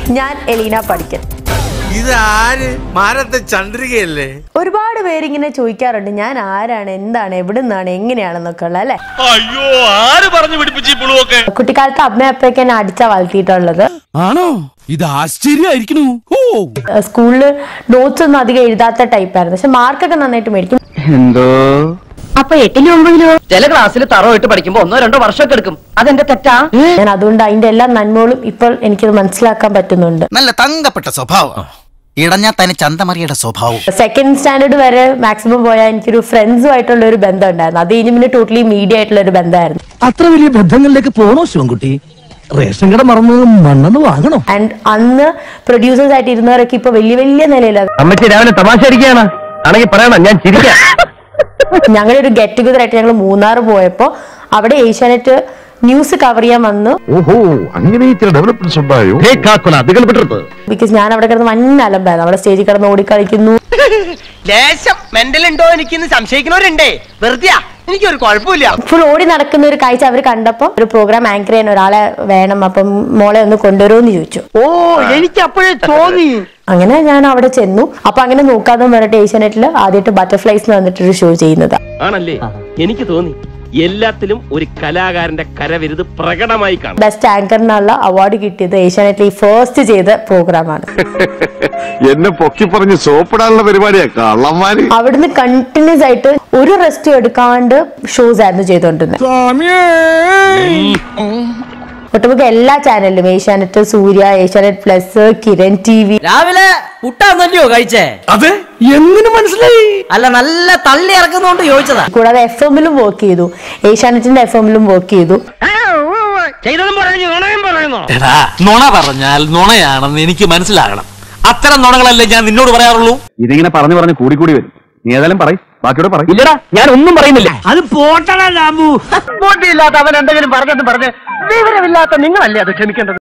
ഞാൻ എലീന പഠിക്കൽ ഇത് ആര് മാനത്തെ ചന്ദ്രികയല്ലേ ഒരുപാട് പേരിങ്ങനെ ചോദിക്കാറുണ്ട് ഞാൻ ആരാണ് എന്താണ് എവിടെ നിന്നാണ് എങ്ങനെയാണെന്നൊക്കെ ഉള്ള അല്ലെ അയ്യോ ആര് പറഞ്ഞു പിടിപ്പിച്ചു ഈ പുളുവൊക്കെ കുട്ടിക്കാലത്ത് അമ്മ അപ്പയൊക്കെ എന്നെ അടിച്ചാ വളർത്തിയിട്ടുള്ളത് ആണോ ഇത് ആശ്ചര്യമായിരിക്കണു ഓ സ്കൂളിൽ നോട്ട്സ് ഒന്നും അധികം എഴുതാത്ത ടൈപ്പായിരുന്നു പക്ഷെ മാർക്കൊക്കെ നന്നായിട്ട് മേടിക്കും എന്തോ അപ്പൊ എട്ടിലും ഒമ്പതിലോ ചില ക്ലാസ്സിൽ തറോ ഇട്ട് പഠിക്കുമ്പോ ഒന്നോ രണ്ടോ വർഷമൊക്കെ എടുക്കും അതെന്റെ തെറ്റാ ഞാൻ അതുകൊണ്ട് അതിന്റെ എല്ലാ നന്മകളും ഇപ്പോൾ എനിക്കത് മനസ്സിലാക്കാൻ പറ്റുന്നുണ്ട് നല്ല തങ്കപ്പെട്ട സ്വഭാവം ഇടഞ്ഞാ തന്നെ ചന്തമറിയുടെ സ്വഭാവം സെക്കൻഡ് സ്റ്റാൻഡേർഡ് വരെ മാക്സിമം പോയാൽ എനിക്കൊരു ഫ്രണ്ട്സുമായിട്ടുള്ള ഒരു ബന്ധം ഉണ്ടായിരുന്നു അത് കഴിഞ്ഞ് പിന്നെ ടോട്ടലി മീഡിയ ആയിട്ടുള്ള ഒരു ബന്ധമായിരുന്നു അത്ര വലിയ ബന്ധങ്ങളിലേക്ക് പോണോ ശിവൻകുട്ടി റേഷൻ കട മറന്ന് മണ്ണെന്ന് വാങ്ങണോ ആൻഡ് അന്ന് പ്രൊഡ്യൂസേഴ്സ് ആയിട്ട് ഇരുന്നവരൊക്കെ ഇപ്പൊ വലിയ വലിയ നിലയിലാണ് അമ്മച്ചി രാവിലെ തമാശ അടിക്കുകയാണ് ആണെങ്കിൽ പറയണം ഞാൻ ചിരിക്കാം ഞങ്ങളുടെ ഒരു ഗെറ്റ് ടുഗദർ ആയിട്ട് ഞങ്ങൾ മൂന്നാർ പോയപ്പോ അവിടെ ഏഷ്യാനെറ്റ് ന്യൂസ് കവർ ചെയ്യാൻ വന്നു ഓഹോ അങ്ങനെ ഇത്ര ഡെവലപ്മെന്റ്സ് ഉണ്ടായോ ബിക്കോസ് ഞാൻ അവിടെ കിടന്ന് വൻ അലമ്പായിരുന്നു അവിടെ സ്റ്റേജിൽ കിടന്ന് ഓടിക്കളിക്കുന്നു ലേശം മെന്റൽ ഉണ്ടോ എനിക്ക് സംശയിക്കുന്നവരുണ്ടേ വെറുതെ എനിക്കൊരു കുഴപ്പമില്ല ഫുൾ ഓടി നടക്കുന്ന ഒരു കാഴ്ച അവർ കണ്ടപ്പോൾ ഒരു പ്രോഗ്രാം ആങ്കർ ചെയ്യാൻ ഒരാളെ വേണം അപ്പം മോളെ ഒന്ന് കൊണ്ടുവരുമെന്ന് ചോദിച്ചു ഓ എനിക്ക് അപ്പോഴേ തോന്നി അങ്ങനെ ഞാൻ അവിടെ ചെന്നു അപ്പൊ അങ്ങനെ നോക്കാതെ പറഞ്ഞിട്ട് ഏഷ്യാനെറ്റിൽ ആദ്യമായിട്ട് ബട്ടർഫ്ലൈസ് എന്ന് പറഞ്ഞിട്ടൊരു ഷോ ചെയ്യുന്നത് ആണല്ലേ എനിക്ക് തോന്നി എല്ലാത്തിലും ഒരു കലാകാരന്റെ കരവിരുത് പ്രകടമായി കാണും ബെസ്റ്റ് ആങ്കറിനുള്ള അവാർഡ് കിട്ടിയത് ഏഷ്യാനെറ്റിൽ ഫസ്റ്റ് ചെയ്ത പ്രോഗ്രാമാണ് എന്നെ പൊക്കി പറഞ്ഞ് സോപ്പിടാനുള്ള പരിപാടിയാ കള്ളന്മാര് അവിടുന്ന് കണ്ടിന്യൂസ് ആയിട്ട് ഒരു റെസ്റ്റ് എടുക്കാണ്ട് ഷോസ് ആയിരുന്നു ചെയ്തുകൊണ്ടിരുന്നത് ഒട്ടുമിക്ക എല്ലാ ചാനലിലും Asianet Surya Asianet plus Kiran T V രാവിലെ പുട്ടാന്നല്ലയോ കഴിച്ചേ അതെ എങ്ങനെ മനസ്സിലായി അല്ല നല്ല തള്ളി ഇറക്കുന്നോണ്ട് ചോദിച്ചതാ കൂടാതെ എഫ് എമ്മിലും വർക്ക് ചെയ്തു ഏഷ്യാനെറ്റിന്റെ എഫ് എമ്മിലും വർക്ക് ചെയ്തു ചെയ്തതും പറഞ്ഞു നുണയും പറയുന്നു എടാ നുണ പറഞ്ഞാൽ നുണയാണെന്ന് എനിക്ക് മനസ്സിലാകണം അത്തരം നുണകളല്ലേ ഞാൻ നിന്നോട് പറയാറുള്ളൂ ഇതിങ്ങനെ പറഞ്ഞു പറഞ്ഞു കൂടി കൂടി വരും നീ ഏതായാലും പറയും ബാക്കിയോടെ പറയും ഇല്ലടാ ഞാൻ ഒന്നും പറയുന്നില്ല അത് പോട്ടടാ ലാബു ബുദ്ധിയില്ലാത്ത അവൻ എന്തെങ്കിലും പറഞ്ഞെന്ന് പറഞ്ഞ് വിവരമില്ലാത്ത നിങ്ങളല്ലേ അത് ക്ഷമിക്കേണ്ടത്